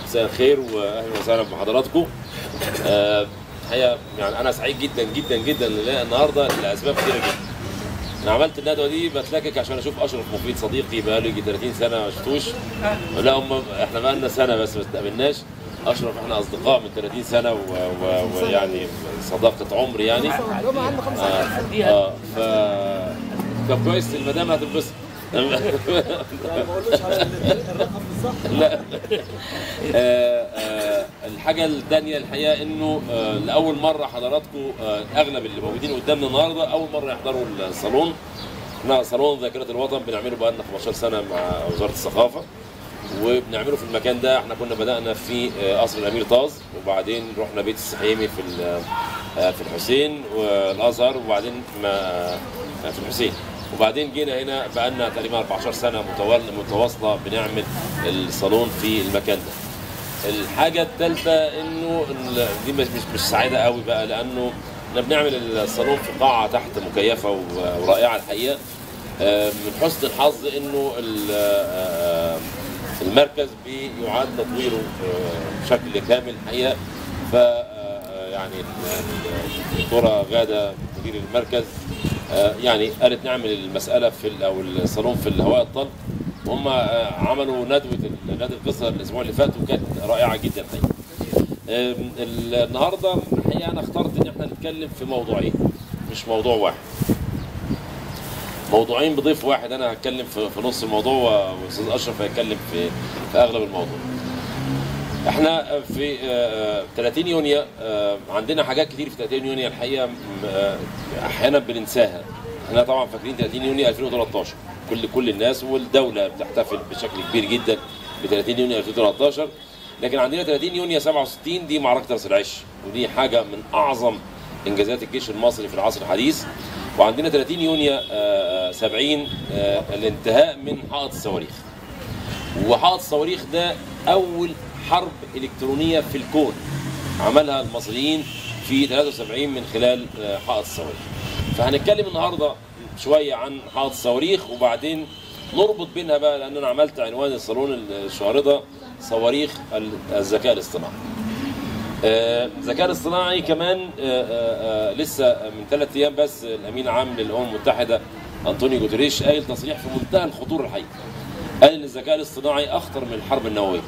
مساء الخير واهلا وسهلا بحضراتكم آه، الحقيقه يعني انا سعيد جدا جدا جدا لله النهارده لاسباب كثيره جدا انا عملت الندوه دي بتلكك عشان اشوف اشرف مفيد صديقي بقاله يجي 30 سنه ما شفتوش لا هم احنا بقى لنا سنه بس ما اتقابلناش اشرف احنا اصدقاء من 30 سنه و- و- ويعني صداقه عمر يعني اه, آه ف طب كويس المدام هتنبسط لا آه، آه، الحاجة الثانية الحقيقة انه آه، لأول مرة حضراتكم آه، اغلب اللي موجودين قدامنا النهاردة أول مرة يحضروا الصالون احنا صالون ذاكرة الوطن بنعمله بقالنا 15 سنة مع وزارة الثقافة وبنعمله في المكان ده احنا كنا بدأنا في آه، قصر الأمير طاز وبعدين رحنا بيت السحيمي في ال- آه، في الحسين والأزهر وبعدين ما- آه، في الحسين وبعدين جينا هنا بقالنا تقريبا 14 سنة متوال- متواصلة بنعمل الصالون في المكان ده الحاجة الثالثة انه ال- دي مش مش مش سعيدة قوي بقى لانه احنا بنعمل الصالون في قاعة تحت مكيفة و- ورائعة الحقيقة آه، من حسن الحظ انه ال- آه، المركز بيعاد تطويره آه، بشكل كامل الحقيقة ف آه، يعني ال- الدكتورة غادة مدير المركز آه، يعني قالت نعمل المسألة في ال- او الصالون في الهواء الطلق هم آه، عملوا ندوه نادي القصه الاسبوع اللي فات وكانت رائعه جدا الحقيقه. آم، ال- النهارده الحقيقه انا اخترت ان احنا نتكلم في موضوعين مش موضوع واحد. موضوعين بضيف واحد انا هتكلم في, في نص الموضوع واستاذ اشرف هيتكلم في في اغلب الموضوع. احنا في آه، آه، 30 يونيو آه، عندنا حاجات كتير في 30 يونيو الحقيقه م- آه، احيانا بننساها احنا طبعا فاكرين 30 يونيو 2013 كل كل الناس والدوله بتحتفل بشكل كبير جدا ب 30 يونيو 2013 لكن عندنا 30 يونيو 67 دي معركه راس العش ودي حاجه من اعظم انجازات الجيش المصري في العصر الحديث وعندنا 30 يونيو آه، آه، 70 آه، الانتهاء من حائط الصواريخ وحائط الصواريخ ده اول حرب الكترونيه في الكون عملها المصريين في 73 من خلال آه، حائط الصواريخ فهنتكلم النهارده شويه عن حائط الصواريخ وبعدين نربط بينها بقى لان انا عملت عنوان الصالون الشارده صواريخ الذكاء الاصطناعي آه، الذكاء الاصطناعي كمان آه، آه، آه، لسه من ثلاث ايام بس الامين العام للامم المتحده انطونيو جوتريش قايل تصريح في منتهى الخطوره الحقيقه قال ان الذكاء الاصطناعي اخطر من الحرب النوويه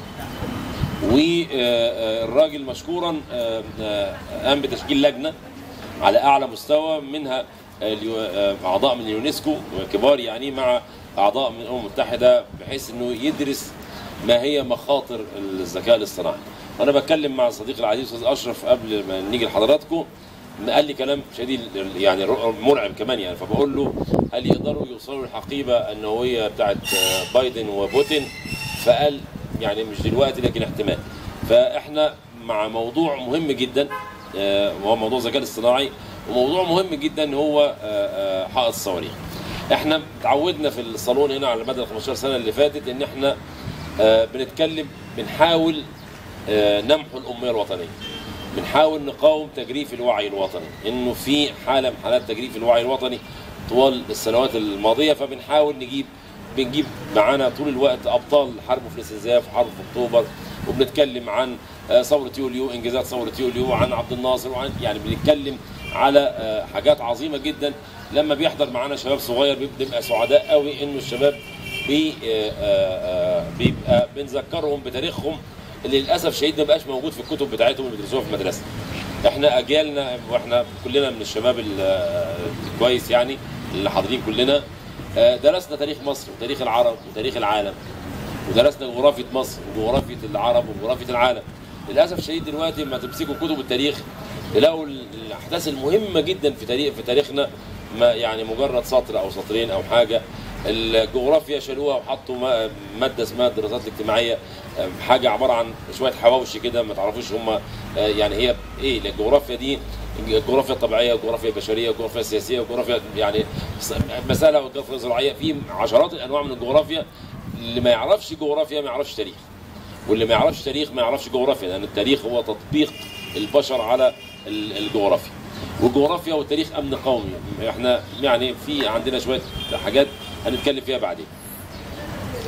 والراجل مشكورا آه، آه، قام بتشكيل لجنه على اعلى مستوى منها اليو- آه، اعضاء من اليونسكو كبار يعني مع اعضاء من الامم المتحده بحيث انه يدرس ما هي مخاطر الذكاء الاصطناعي. وانا بتكلم مع صديقي العزيز استاذ اشرف قبل ما نيجي لحضراتكم قال لي كلام شديد يعني مرعب كمان يعني فبقول له هل يقدروا يوصلوا للحقيبه النوويه بتاعت آه، بايدن وبوتين فقال يعني مش دلوقتي لكن احتمال فاحنا مع موضوع مهم جدا آه، وهو موضوع الذكاء الاصطناعي وموضوع مهم جدا هو آه، آه، حائط الصواريخ احنا اتعودنا في الصالون هنا على مدى ال 15 سنه اللي فاتت ان احنا آه، بنتكلم بنحاول آه، نمحو الاميه الوطنيه بنحاول نقاوم تجريف الوعي الوطني انه في حاله من حالات تجريف الوعي الوطني طوال السنوات الماضيه فبنحاول نجيب بنجيب معانا طول الوقت ابطال حرب في الاستنزاف وحرب في اكتوبر وبنتكلم عن آه، ثوره يوليو انجازات ثوره يوليو وعن عبد الناصر وعن يعني بنتكلم على آه، حاجات عظيمه جدا لما بيحضر معانا شباب صغير بنبقى سعداء قوي انه الشباب بي آه، آه، آه، بيبقى بنذكرهم بتاريخهم اللي للاسف شديد ما بقاش موجود في الكتب بتاعتهم اللي بيدرسوها في المدرسه. احنا اجيالنا واحنا كلنا من الشباب ال- الكويس يعني اللي حاضرين كلنا آه، درسنا تاريخ مصر وتاريخ العرب وتاريخ العالم ودرسنا جغرافية مصر وجغرافية العرب وجغرافية العالم للأسف الشديد دلوقتي لما تمسكوا كتب التاريخ تلاقوا ال- الأحداث المهمة جدا في تاريخ في تاريخنا ما يعني مجرد سطر أو سطرين أو حاجة الجغرافيا شالوها وحطوا ما- مادة اسمها الدراسات الاجتماعية آه، حاجة عبارة عن شوية حواوشي كده ما تعرفوش هم يعني هي ايه لأن الجغرافيا دي الجغرافيا الطبيعيه والجغرافيا البشريه والجغرافيا السياسيه والجغرافيا يعني مساله والجغرافيا الزراعيه في عشرات الانواع من الجغرافيا اللي ما يعرفش جغرافيا ما يعرفش تاريخ واللي ما يعرفش تاريخ ما يعرفش جغرافيا لان التاريخ هو تطبيق البشر على ال- الجغرافيا والجغرافيا والتاريخ امن قومي احنا يعني في عندنا شويه حاجات هنتكلم فيها بعدين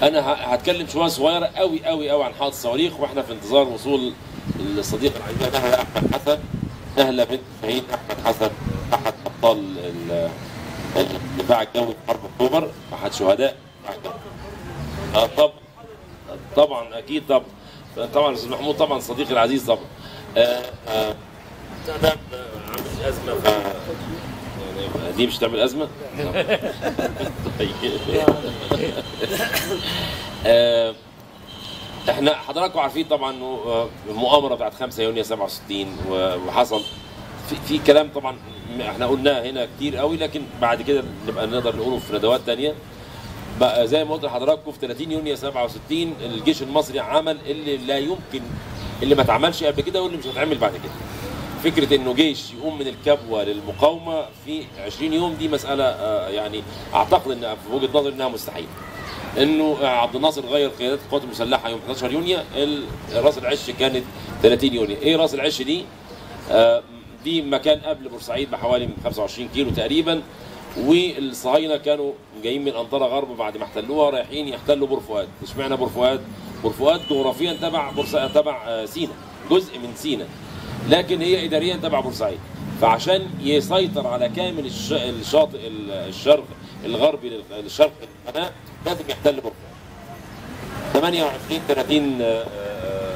انا ه- هتكلم شويه صغيره قوي قوي قوي عن حائط الصواريخ واحنا في انتظار وصول الصديقه العزيزه نهله احمد حسن نهله بنت شهيد احمد حسن احد ابطال ال- الدفاع الجوي في حرب اكتوبر احد شهداء آه طب طبعا اكيد طبعا طبعا استاذ محمود طبعا صديقي العزيز طبعا آه آه تمام آه، عامل ازمه ف يعني دي مش تعمل ازمه طيب. آه، احنا حضراتكم عارفين طبعا انه آه، المؤامره بتاعت 5 يونيو 67 و- وحصل في, في كلام طبعا احنا قلناه هنا كتير قوي لكن بعد كده نبقى نقدر نقوله في ندوات تانية بقى زي ما قلت لحضراتكم في 30 يونيو 67 الجيش المصري عمل اللي لا يمكن اللي ما اتعملش قبل كده واللي مش هيتعمل بعد كده فكره انه جيش يقوم من الكبوه للمقاومه في 20 يوم دي مساله آه، يعني اعتقد ان في وجهه نظري انها مستحيل انه عبد الناصر غير قيادات القوات المسلحه يوم 11 يونيو ال- راس العش كانت 30 يونيو ايه راس العش دي آه، دي مكان قبل بورسعيد بحوالي 25 كيلو تقريبا والصهاينه كانوا جايين من انطره غرب بعد ما احتلوها رايحين يحتلوا بور فؤاد اشمعنى بور فؤاد بور فؤاد جغرافيا تبع بورسعيد تبع آه، سينا جزء من سينا لكن هي اداريا تبع بورسعيد فعشان يسيطر على كامل الش- الشاطئ ال- الشرق الغربي لل- للشرق القناه لازم يحتل بور فؤاد 28 30 آه، آه،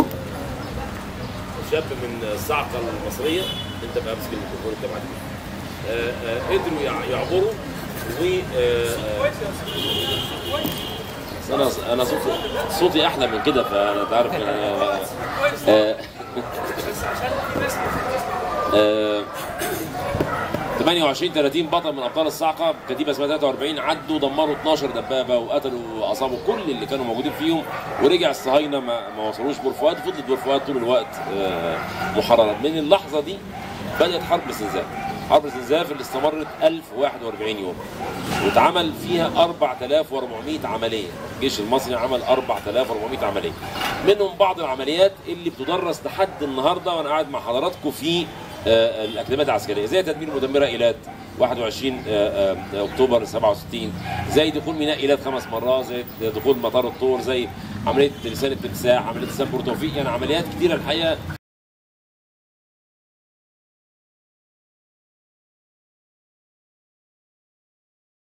شاب من الصعقه المصريه انت بقى امسك الميكروفون انت بعد كده آه، آه، قدروا يع- يعبروا و آه، آه، انا انا صوتي صوتي احلى من كده فانا تعرف آه، آه، آه، 28 30 بطل من ابطال الصاعقه كتيبه اسمها 43 عدوا دمروا 12 دبابه وقتلوا واصابوا كل اللي كانوا موجودين فيهم ورجع الصهاينه ما, ما وصلوش بور فؤاد فضلت بور فؤاد طول الوقت آه، محرره من اللحظه دي بدات حرب الاستنزاف حرب الاستنزاف اللي استمرت 1041 يوم واتعمل فيها 4400 عمليه الجيش المصري عمل 4400 عمليه منهم بعض العمليات اللي بتدرس لحد النهارده وانا قاعد مع حضراتكم في آه، الاكاديميات العسكريه زي تدمير مدمره ايلات 21 آه، آه، اكتوبر 67 زي دخول ميناء ايلات خمس مرات زي دخول مطار الطور زي عمليه لسان التمساح عمليه لسان بورتوفيق يعني عمليات كتيره الحقيقه